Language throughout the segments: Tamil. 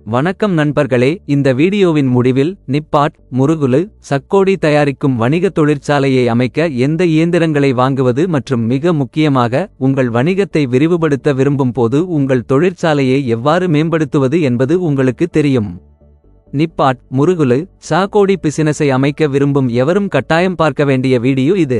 வணக்கம் நண்பர்களே இந்த வீடியோவின் முடிவில் நிப்பாட் முருகுலு சக்கோடி தயாரிக்கும் வணிக தொழிற்சாலையை அமைக்க எந்த இயந்திரங்களை வாங்குவது மற்றும் மிக முக்கியமாக உங்கள் வணிகத்தை விரிவுபடுத்த விரும்பும் போது உங்கள் தொழிற்சாலையை எவ்வாறு மேம்படுத்துவது என்பது உங்களுக்கு தெரியும் நிப்பாட் முருகுலு சாக்கோடி பிசினஸை அமைக்க விரும்பும் எவரும் கட்டாயம் பார்க்க வேண்டிய வீடியோ இது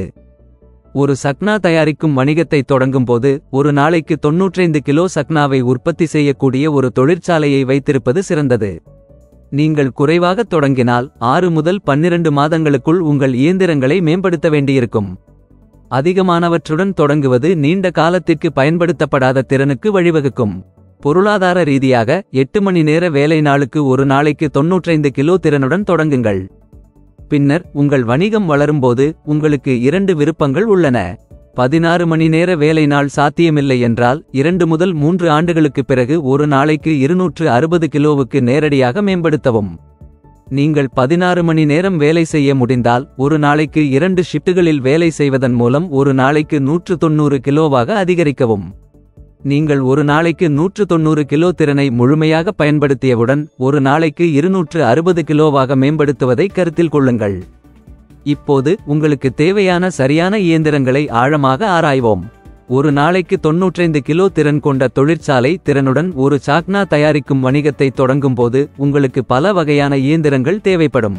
ஒரு சக்னா தயாரிக்கும் வணிகத்தை தொடங்கும்போது ஒரு நாளைக்கு 95 கிலோ சக்னாவை உற்பத்தி செய்யக்கூடிய ஒரு தொழிற்சாலையை வைத்திருப்பது சிறந்தது நீங்கள் குறைவாக தொடங்கினால் ஆறு முதல் பன்னிரண்டு மாதங்களுக்குள் உங்கள் இயந்திரங்களை மேம்படுத்த வேண்டியிருக்கும் அதிகமானவற்றுடன் தொடங்குவது நீண்ட காலத்திற்கு பயன்படுத்தப்படாத திறனுக்கு வழிவகுக்கும் பொருளாதார ரீதியாக எட்டு மணி நேர வேலை நாளுக்கு ஒரு நாளைக்கு 95 கிலோ திறனுடன் தொடங்குங்கள் பின்னர் உங்கள் வணிகம் வளரும்போது உங்களுக்கு இரண்டு விருப்பங்கள் உள்ளன பதினாறு மணி நேர வேலை நாள் சாத்தியமில்லை என்றால் இரண்டு முதல் மூன்று ஆண்டுகளுக்குப் பிறகு ஒரு நாளைக்கு இருநூற்று அறுபது கிலோவுக்கு நேரடியாக மேம்படுத்தவும் நீங்கள் பதினாறு மணி நேரம் வேலை செய்ய முடிந்தால் ஒரு நாளைக்கு இரண்டு ஷிப்டுகளில் வேலை செய்வதன் மூலம் ஒரு நாளைக்கு நூற்று தொண்ணூறு கிலோவாக அதிகரிக்கவும் நீங்கள் ஒரு நாளைக்கு நூற்று தொண்ணூறு கிலோ திறனை முழுமையாக பயன்படுத்தியவுடன் ஒரு நாளைக்கு இருநூற்று அறுபது கிலோவாக மேம்படுத்துவதை கருத்தில் கொள்ளுங்கள் இப்போது உங்களுக்கு தேவையான சரியான இயந்திரங்களை ஆழமாக ஆராய்வோம் ஒரு நாளைக்கு 95 கிலோ திறன் கொண்ட தொழிற்சாலை திறனுடன் ஒரு சாக்னா தயாரிக்கும் வணிகத்தை தொடங்கும்போது உங்களுக்கு பல வகையான இயந்திரங்கள் தேவைப்படும்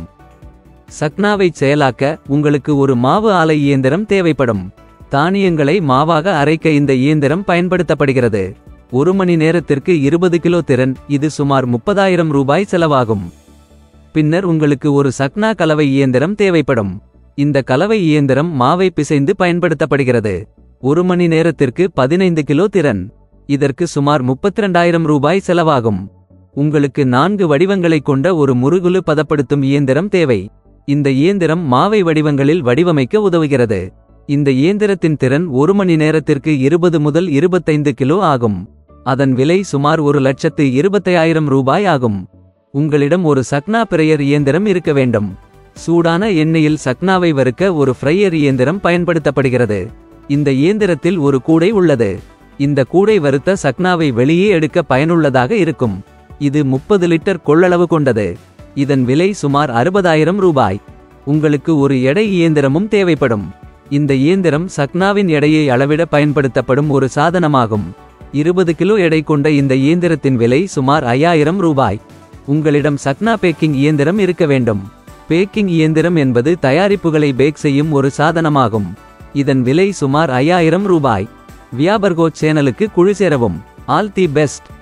சக்னாவை செயலாக்க உங்களுக்கு ஒரு மாவு ஆலை இயந்திரம் தேவைப்படும் தானியங்களை மாவாக அரைக்க இந்த இயந்திரம் பயன்படுத்தப்படுகிறது ஒரு மணி நேரத்திற்கு இருபது கிலோ திறன் இது சுமார் முப்பதாயிரம் ரூபாய் செலவாகும் பின்னர் உங்களுக்கு ஒரு சக்னா கலவை இயந்திரம் தேவைப்படும் இந்த கலவை இயந்திரம் மாவை பிசைந்து பயன்படுத்தப்படுகிறது ஒரு மணி நேரத்திற்கு பதினைந்து கிலோ திறன் இதற்கு சுமார் 32000 ரூபாய் செலவாகும் உங்களுக்கு நான்கு வடிவங்களைக் கொண்ட ஒரு முருகுலு பதப்படுத்தும் இயந்திரம் தேவை இந்த இயந்திரம் மாவை வடிவங்களில் வடிவமைக்க உதவுகிறது இந்த இயந்திரத்தின் திறன் ஒரு மணி நேரத்திற்கு இருபது முதல் இருபத்தைந்து கிலோ ஆகும் அதன் விலை சுமார் ஒரு லட்சத்து இருபத்தையாயிரம் ரூபாய் ஆகும் உங்களிடம் ஒரு சக்னா பிரையர் இயந்திரம் இருக்க வேண்டும் சூடான எண்ணெயில் சக்னாவை வறுக்க ஒரு ஃப்ரையர் இயந்திரம் பயன்படுத்தப்படுகிறது இந்த இயந்திரத்தில் ஒரு கூடை உள்ளது இந்த கூடை வறுத்த சக்னாவை வெளியே எடுக்க பயனுள்ளதாக இருக்கும் இது முப்பது லிட்டர் கொள்ளளவு கொண்டது இதன் விலை சுமார் அறுபதாயிரம் ரூபாய் உங்களுக்கு ஒரு எடை இயந்திரமும் தேவைப்படும் இந்த இயந்திரம் சக்னாவின் எடையை அளவிட பயன்படுத்தப்படும் ஒரு சாதனமாகும் இருபது கிலோ எடை கொண்ட இந்த இயந்திரத்தின் விலை சுமார் ஐயாயிரம் ரூபாய் உங்களிடம் சக்னா பேக்கிங் இயந்திரம் இருக்க வேண்டும் பேக்கிங் இயந்திரம் என்பது தயாரிப்புகளை பேக் செய்யும் ஒரு சாதனமாகும் இதன் விலை சுமார் ஐயாயிரம் ரூபாய் வியாபர்கோ சேனலுக்கு குழு சேரவும் ஆல் தி பெஸ்ட்